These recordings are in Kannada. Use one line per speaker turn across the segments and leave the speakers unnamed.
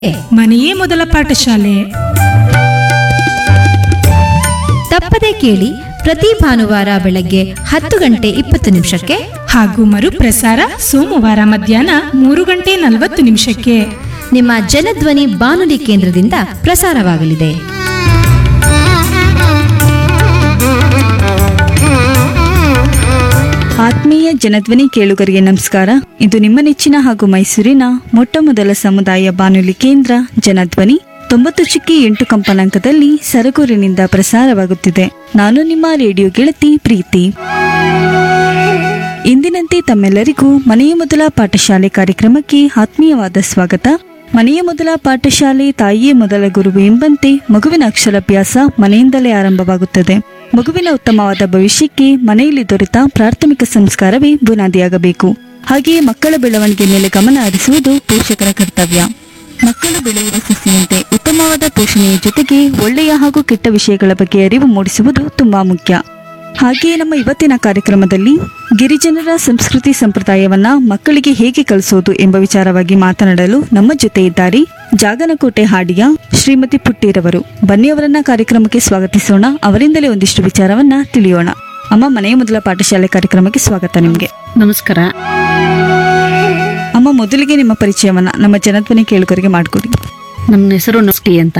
ಮನೆಯೇ ಮೊದಲ ಪಾಠಶಾಲೆ
ತಪ್ಪದೆ ಕೇಳಿ ಪ್ರತಿ ಭಾನುವಾರ ಬೆಳಗ್ಗೆ ಹತ್ತು ಗಂಟೆ ಇಪ್ಪತ್ತು ನಿಮಿಷಕ್ಕೆ
ಹಾಗೂ ಮರುಪ್ರಸಾರ ಸೋಮವಾರ ಮಧ್ಯಾಹ್ನ ಮೂರು ಗಂಟೆ ನಲವತ್ತು ನಿಮಿಷಕ್ಕೆ
ನಿಮ್ಮ ಜನಧ್ವನಿ ಬಾನುಲಿ ಕೇಂದ್ರದಿಂದ ಪ್ರಸಾರವಾಗಲಿದೆ
ಆತ್ಮೀಯ ಜನಧ್ವನಿ ಕೇಳುಗರಿಗೆ ನಮಸ್ಕಾರ ಇದು ನಿಮ್ಮ ನೆಚ್ಚಿನ ಹಾಗೂ ಮೈಸೂರಿನ ಮೊಟ್ಟ ಮೊದಲ ಸಮುದಾಯ ಬಾನುಲಿ ಕೇಂದ್ರ ಜನಧ್ವನಿ ತೊಂಬತ್ತು ಚಿಕ್ಕಿ ಎಂಟು ಕಂಪನಾಂಕದಲ್ಲಿ ಸರಗೂರಿನಿಂದ ಪ್ರಸಾರವಾಗುತ್ತಿದೆ ನಾನು ನಿಮ್ಮ ರೇಡಿಯೋ ಗೆಳತಿ ಪ್ರೀತಿ ಇಂದಿನಂತೆ ತಮ್ಮೆಲ್ಲರಿಗೂ ಮನೆಯ ಮೊದಲ ಪಾಠಶಾಲೆ ಕಾರ್ಯಕ್ರಮಕ್ಕೆ ಆತ್ಮೀಯವಾದ ಸ್ವಾಗತ ಮನೆಯ ಮೊದಲ ಪಾಠಶಾಲೆ ತಾಯಿಯೇ ಮೊದಲ ಗುರುವು ಎಂಬಂತೆ ಮಗುವಿನ ಅಕ್ಷರಾಭ್ಯಾಸ ಮನೆಯಿಂದಲೇ ಆರಂಭವಾಗುತ್ತದೆ ಮಗುವಿನ ಉತ್ತಮವಾದ ಭವಿಷ್ಯಕ್ಕೆ ಮನೆಯಲ್ಲಿ ದೊರೆತ ಪ್ರಾಥಮಿಕ ಸಂಸ್ಕಾರವೇ ಬುನಾದಿಯಾಗಬೇಕು ಹಾಗೆಯೇ ಮಕ್ಕಳ ಬೆಳವಣಿಗೆ ಮೇಲೆ ಗಮನ ಹರಿಸುವುದು ಪೋಷಕರ ಕರ್ತವ್ಯ ಮಕ್ಕಳು ಬೆಳೆಯುವ ಸಸಿಯಂತೆ ಉತ್ತಮವಾದ ಪೋಷಣೆಯ ಜೊತೆಗೆ ಒಳ್ಳೆಯ ಹಾಗೂ ಕೆಟ್ಟ ವಿಷಯಗಳ ಬಗ್ಗೆ ಅರಿವು ಮೂಡಿಸುವುದು ತುಂಬಾ ಮುಖ್ಯ ಹಾಗೆಯೇ ನಮ್ಮ ಇವತ್ತಿನ ಕಾರ್ಯಕ್ರಮದಲ್ಲಿ ಗಿರಿಜನರ ಸಂಸ್ಕೃತಿ ಸಂಪ್ರದಾಯವನ್ನ ಮಕ್ಕಳಿಗೆ ಹೇಗೆ ಕಲಿಸೋದು ಎಂಬ ವಿಚಾರವಾಗಿ ಮಾತನಾಡಲು ನಮ್ಮ ಜೊತೆ ಇದ್ದಾರೆ ಜಾಗನಕೋಟೆ ಹಾಡಿಯ ಶ್ರೀಮತಿ ಪುಟ್ಟಿರವರು ಬನ್ನಿ ಅವರನ್ನ ಕಾರ್ಯಕ್ರಮಕ್ಕೆ ಸ್ವಾಗತಿಸೋಣ ಅವರಿಂದಲೇ ಒಂದಿಷ್ಟು ವಿಚಾರವನ್ನ ತಿಳಿಯೋಣ ಅಮ್ಮ ಮನೆಯ ಮೊದಲ ಪಾಠಶಾಲೆ ಕಾರ್ಯಕ್ರಮಕ್ಕೆ ಸ್ವಾಗತ ನಿಮಗೆ
ನಮಸ್ಕಾರ
ಅಮ್ಮ ಮೊದಲಿಗೆ ನಿಮ್ಮ ಪರಿಚಯವನ್ನ ನಮ್ಮ ಜನಧ್ವನಿ ಕೇಳುಗರಿಗೆ ಮಾಡಿಕೊಡಿ
ನಮ್ಮ ಹೆಸರು ನಸ್ಟಿ ಅಂತ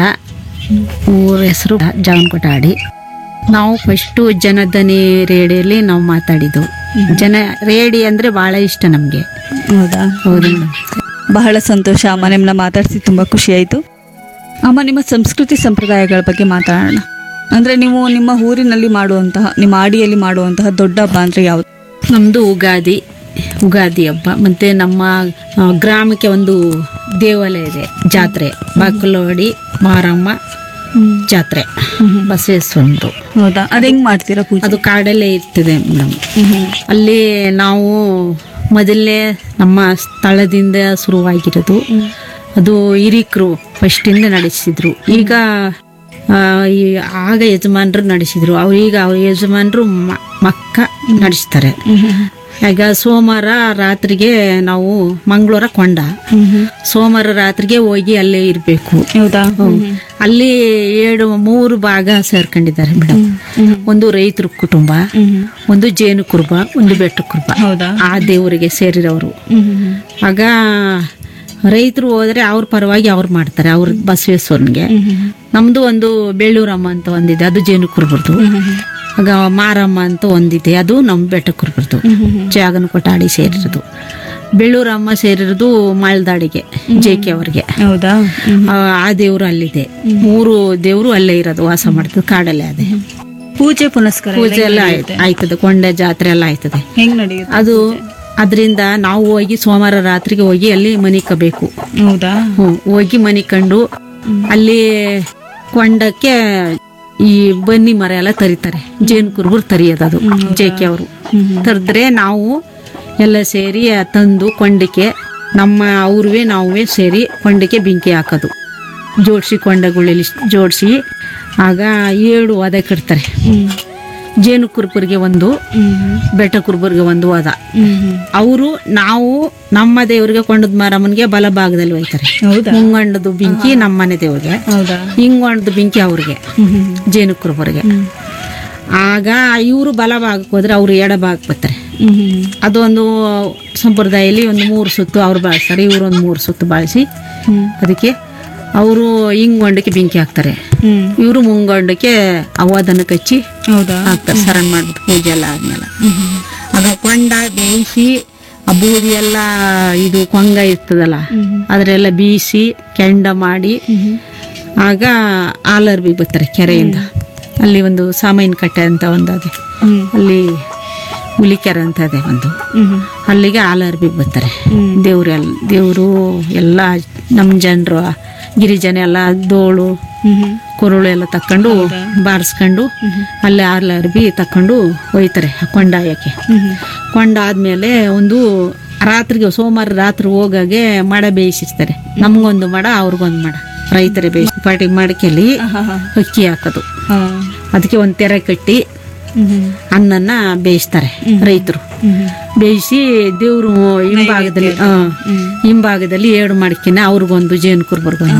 ಊರ ಹೆಸರು ಜಾವನಕೋಟಾಡಿ ನಾವು ಫಸ್ಟು ಜನಧನಿ ರೇಡಿಯಲ್ಲಿ ನಾವು ಮಾತಾಡಿದ್ದು ಜನ ರೇಡಿ ಅಂದರೆ ಭಾಳ ಇಷ್ಟ ನಮಗೆ
ಹೌದಾ
ಹೌದು
ಬಹಳ ಸಂತೋಷ ಅಮ್ಮ ನಿಮ್ಮನ್ನ ಮಾತಾಡಿಸಿ ತುಂಬಾ ಖುಷಿ ಆಯ್ತು ಅಮ್ಮ ನಿಮ್ಮ ಸಂಸ್ಕೃತಿ ಸಂಪ್ರದಾಯಗಳ ಬಗ್ಗೆ ಮಾತಾಡೋಣ ಅಂದ್ರೆ ನೀವು ನಿಮ್ಮ ಊರಿನಲ್ಲಿ ಮಾಡುವಂತಹ ನಿಮ್ಮ ಆಡಿಯಲ್ಲಿ ಮಾಡುವಂತಹ ದೊಡ್ಡ ಹಬ್ಬ ಅಂದ್ರೆ ಯಾವುದು
ನಮ್ಮದು ಉಗಾದಿ ಉಗಾದಿ ಹಬ್ಬ ಮತ್ತು ನಮ್ಮ ಆ, ಗ್ರಾಮಕ್ಕೆ ಒಂದು ದೇವಾಲಯ ಇದೆ ಜಾತ್ರೆ ಬಾಕಲವಾಡಿ ಮಾರಮ್ಮ ಜಾತ್ರೆ ಬಸವೇಶ್ವರಂದು
ಹೌದಾ ಅದ್ ಹೆಂಗ್ ಮಾಡ್ತೀರಾ ಪೂಜೆ
ಅದು ಕಾಡಲ್ಲೇ ಇರ್ತದೆ ಮೇಡಮ್ ಅಲ್ಲಿ ನಾವು ಮೊದಲನೇ ನಮ್ಮ ಸ್ಥಳದಿಂದ ಶುರುವಾಗಿರೋದು ಅದು ಹಿರಿಕರು ಫಸ್ಟಿಂದ ನಡೆಸಿದ್ರು ಈಗ ಆ, ಈ ಆಗ ಯಜಮಾನರು ನಡೆಸಿದ್ರು ಅವ್ರು ಈಗ ಅವ್ರ ಯಜಮಾನರು ಮ- ಮಕ್ಕ ನಡೆಸ್ತಾರೆ ಈಗ ಸೋಮವಾರ ರಾತ್ರಿಗೆ ನಾವು ಮಂಗಳವಾರ ಕೊಂಡ ಸೋಮವಾರ ರಾತ್ರಿಗೆ ಹೋಗಿ ಅಲ್ಲೇ ಇರಬೇಕು
ಹೌದಾ
ಅಲ್ಲಿ ಏಳು ಮೂರು ಭಾಗ ಸೇರ್ಕೊಂಡಿದ್ದಾರೆ ಮೇಡಮ್ ಒಂದು ರೈತರ ಕುಟುಂಬ ಒಂದು ಜೇನು ಕುರುಬ ಒಂದು ಬೆಟ್ಟ ಕುರುಬ
ಹೌದಾ
ಆ ದೇವರಿಗೆ ಸೇರಿರೋರು ಆಗ ರೈತರು ಹೋದ್ರೆ ಅವ್ರ ಪರವಾಗಿ ಅವ್ರು ಮಾಡ್ತಾರೆ ಅವ್ರ ಬಸವೇಶ್ವರನ್ಗೆ ನಮ್ದು ಒಂದು ಬೆಳ್ಳೂರಮ್ಮ ಅಂತ ಒಂದಿದೆ ಅದು ಜೇನು ಕುರುಬರ್ದು ಆಗ ಮಾರಮ್ಮ ಅಂತ ಒಂದಿದೆ ಅದು ನಮ್ಮ ಬೆಟ್ಟ ಕುರುಬರ್ದು ಜಾಗನ ಕೊಟ್ಟಾಡಿ ಸೇರಿರೋದು ಬೆಳ್ಳೂರಮ್ಮ ಸೇರಿರೋದು ಮಾಳ್ದಾಡಿಗೆ ಜೆ ಕೆ ಅವ್ರಿಗೆ
ಹೌದಾ
ಆ ಆ ದೇವ್ರು ಅಲ್ಲಿದೆ ಮೂರು ದೇವ್ರು ಅಲ್ಲೇ ಇರೋದು ವಾಸ ಮಾಡ್ತದೆ ಕಾಡಲ್ಲೇ ಅದೇ
ಪೂಜೆ ಪುನಸ್ಕಾರ
ಪೂಜೆ ಎಲ್ಲ ಆಯ್ತು ಆಯ್ತದೆ ಕೊಂಡೆ ಜಾತ್ರೆ ಎಲ್ಲ ಆಯ್ತದೆ
ಹೆಂಗ್ ನಡೆಯುತ್ತೆ
ಅದು ಅದರಿಂದ ನಾವು ಹೋಗಿ ಸೋಮವಾರ ರಾತ್ರಿಗೆ ಹೋಗಿ ಅಲ್ಲಿ ಮನಿಕಬೇಕು
ಹೌದಾ
ಹ್ಮ್ ಹೋಗಿ ಮನಿಕೊಂಡು ಅಲ್ಲಿ ಕೊಂಡಕ್ಕೆ ಈ ಬನ್ನಿ ಮರ ಎಲ್ಲ ತರಿತಾರೆ ಜೇನು ಕುರುಬರು ತರಿಯೋದು ಅದು ಜೇಕೆ ಅವರು ತರಿದ್ರೆ ನಾವು ಎಲ್ಲ ಸೇರಿ ತಂದು ಕೊಂಡಕ್ಕೆ ನಮ್ಮ ಅವ್ರವೇ ನಾವೇ ಸೇರಿ ಕೊಂಡಕ್ಕೆ ಬೆಂಕಿ ಹಾಕೋದು ಜೋಡಿಸಿ ಕೊಂಡಗಳಲ್ಲಿ ಜೋಡಿಸಿ ಆಗ ಏಳು ವದ ಕಟ್ತಾರೆ ಜೇನು ಕುರುಬರಿಗೆ ಒಂದು ಬೆಟ್ಟ ಕುರುಬರಿಗೆ ಒಂದು ವದ ಅವರು ನಾವು ನಮ್ಮ ದೇವರಿಗೆ ಕೊಂಡದ ಮಾರಮ್ಮನಿಗೆ ಬಲ ಭಾಗದಲ್ಲಿ ಹೋಯ್ತಾರೆ
ಹೌದಾ
ಮುಂಗಂಡದು ಬೆಂಕಿ ನಮ್ಮ ಮನೆ ದೇವ್ರಿಗೆ
ಹೌದಾ
ಹಿಂಗೊಂಡದು ಬೆಂಕಿ ಅವ್ರಿಗೆ ಜೇನು ಕುರುಬರಿಗೆ ಆಗ ಇವರು ಬಲ ಭಾಗಕ್ಕೆ ಹೋದ್ರೆ ಅವರು ಎಡ ಭಾಗಕ್ಕೆ ಬರ್ತಾರೆ ಅದೊಂದು ಸಂಪ್ರದಾಯದಲ್ಲಿ ಒಂದು ಮೂರು ಸುತ್ತು ಅವ್ರು ಬಾಳಿಸ್ತಾರೆ ಇವರು ಒಂದು ಮೂರು ಸುತ್ತು ಬಾಳಿಸಿ ಅದಕ್ಕೆ ಅವರು ಹಿಂಗೊಂಡಕ್ಕೆ ಬೆಂಕಿ ಹಾಕ್ತಾರೆ
ಹ್ಮ್
ಇವರು ಮುಂಗೊಂಡಕ್ಕೆ ಅವದನ್ನು ಕಚ್ಚಿ
ಹೌದಾ
ಹಾಕ್ತಾರೆ ಸರನ್ ಮಾಡ್ಬಿಟ್ಟು ಪೂಜೆ ಎಲ್ಲ ಆದ್ಮೇಲೆ ಆಗ ಕೊಂಡ ಬೇಯಿಸಿ ಆ ಬೂದಿ ಎಲ್ಲ ಇದು ಕೊಂಗ ಇರ್ತದಲ್ಲ ಅದರೆಲ್ಲ ಬೀಸಿ ಕೆಂಡ ಮಾಡಿ ಆಗ ಆಲರ್ಬಿಗೆ ಬರ್ತಾರೆ ಕೆರೆಯಿಂದ ಅಲ್ಲಿ ಒಂದು ಸಾಮಾಯಿನ ಕಟ್ಟೆ ಅಂತ ಒಂದು ಅದೇ
ಹ್ಮ್
ಅಲ್ಲಿ ಹುಲಿಕೆರೆ ಅಂತ ಇದೆ ಒಂದು
ಹ್ಮ್
ಅಲ್ಲಿಗೆ ಆಲರ್ಬಿಗೆ ಬರ್ತಾರೆ ದೇವ್ರೆಲ್ಲ ದೇವರು ಎಲ್ಲ ನಮ್ಮ ಜನರು ಗಿರಿಜನ ಎಲ್ಲ ದೋಳು
ಹ್ಮ್
ಕುರುಳು ಎಲ್ಲ ತಕೊಂಡು ಬಾರಿಸ್ಕೊಂಡು ಅಲ್ಲೇ ಆರ್ಲರ್ಬಿ ತಕೊಂಡು ಒಯ್ತಾರೆ ಕೊಂಡಾಯಕ್ಕೆ ಕೊಂಡ ಆದ್ಮೇಲೆ ಒಂದು ರಾತ್ರಿಗೆ ಸೋಮವಾರ ರಾತ್ರಿ ಹೋಗಾಗೆ ಮಡ ಬೇಯಿಸಿರ್ತಾರೆ ನಮ್ಗೊಂದು ಮಡ ಅವ್ರಿಗೊಂದು ಮಡ ರೈತರೇ ಬೇಯಿಸಿ ಪಾಟಿ ಮಡಕೆಯಲ್ಲಿ ಅಕ್ಕಿ ಹಾಕೋದು
ಹಾ
ಅದಕ್ಕೆ ಒಂದು ತೆರೆ ಕಟ್ಟಿ ಅನ್ನನ ಬೇಯಿಸ್ತಾರೆ ರೈತರು ಬೇಯಿಸಿ ದೇವ್ರು ಹಿಂಭಾಗದಲ್ಲಿ ಆ, ಹಿಂಭಾಗದಲ್ಲಿ ಏಡು ಮಾಡ್ಕಿನ ಅವ್ರಿಗೊಂದು ಜೇನು ಕುರುಬರ್ಗೊಂದು